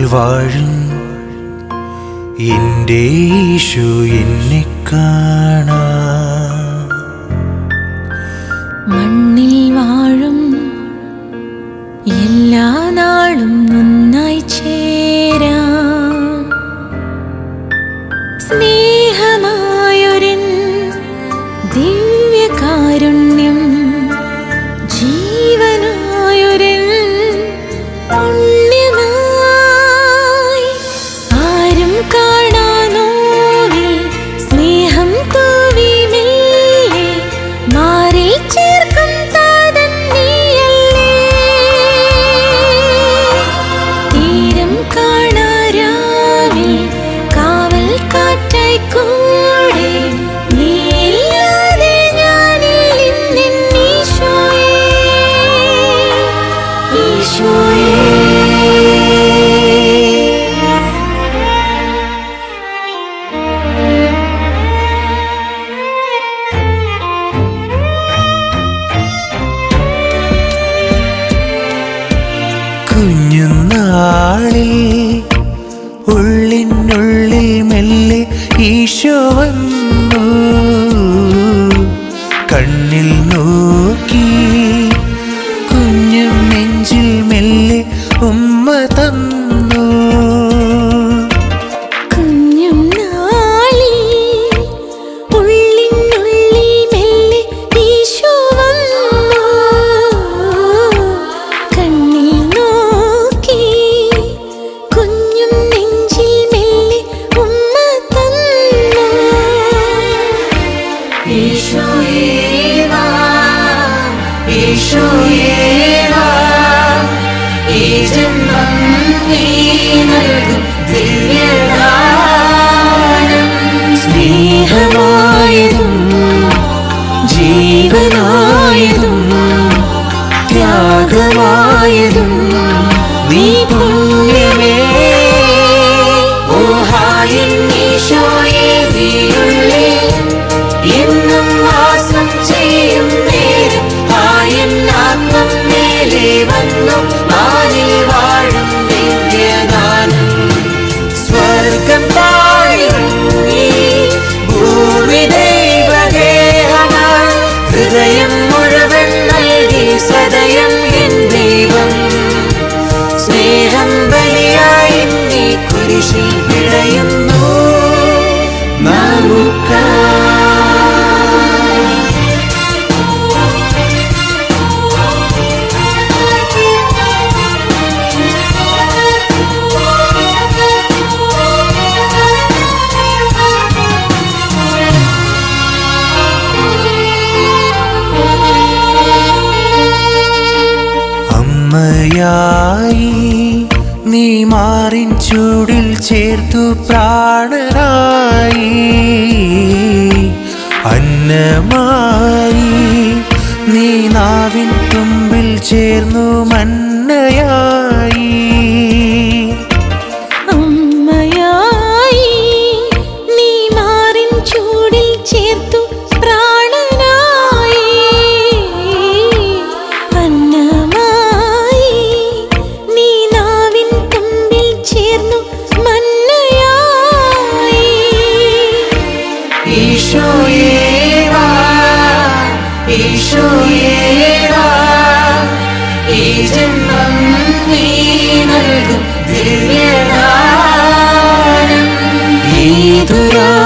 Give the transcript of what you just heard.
വാഴും എൻ്റെ യേശു എന്നെ കാണാ മണ്ണിൽ വാഴും എല്ലാ നാളും ഒന്നായി ചേരാം സ്നേഹമായൊരൻ ദിവ്യകാരുണ്യം ജീവനായൊരൻ പുണ്യമായി ആരും കാണാനോവിൽ സ്നേഹം തൂവി മെല്ലെ മാറിൽ ചേർക്കും താതൻ നീയല്ലേ തീരം കാണാരാവിൽ കാവൽ കാറ്റായി കൂടെ നീയില്ലാതെ ഞാനിൽ ഇന്നിൻ ഈശോയേ ഈശോയേ കുഞ്ഞുനാളിൽ ഉള്ളിനുള്ളിൽ മെല്ലെ ഈശോ വന്നു കണ്ണിൽ നോക്കി കുഞ്ഞും നെഞ്ചിൽ മെല്ലെ ഉമ്മ തന്നു കുഞ്ഞും നാളി ഉള്ളിനുള്ളിൽ മെല്ലെ ഈശോ വന്നു കണ്ണിൽ നോക്കി കുഞ്ഞും നെഞ്ചിൽ മെല്ലെ ഉമ്മ തന്നു ഈശോയേ വാ ഈശോയേ വാ ഈ ജന്മം നീ നൽകും ദിവ്യദാനം സ്നേഹമായതും ജീവനായതും ത്യാഗമായതും നീ പുണ്യമേ ഓഹായിൻ ഈശോയെ നീയുള്ളിൽ എന്നും വാസം ചെയ്യും നേരം ആയൻ ആത്മം മേലെ വന്നു ആനിൽ വാഴും ദിവ്യദാനം സ്വർഗം താഴിറങ്ങി ഭൂമി ദൈവഗേഹമായി ഹൃദയം മുഴുവൻ നൽകി സദയം എൻ ദൈവം സ്നേഹം ബലിയായി നീ കുരിശിൽ പിഴയുന്നു നമുക്കായി അമ്മയായി നീ മാറിൻ ചൂടിൽ ചേർത്തു പ്രാണനായി അന്നമായി നീ നാവിൻ തുമ്പിൽ ചേർന്നു മന്നയായി അമ്മയായി നീ മാറിൻ ചൂടിൽ ചേർത്തു പ്രാണനായി അന്നമായി നീ നാവിൻ തുമ്പിൽ ചേർന്നു മന്നയായി ഈശോയേ വാ ഈശോയേ വാ ഈ ജന്മം നീ നൽകും ദിവ്യദാനം ഈ ദുരാ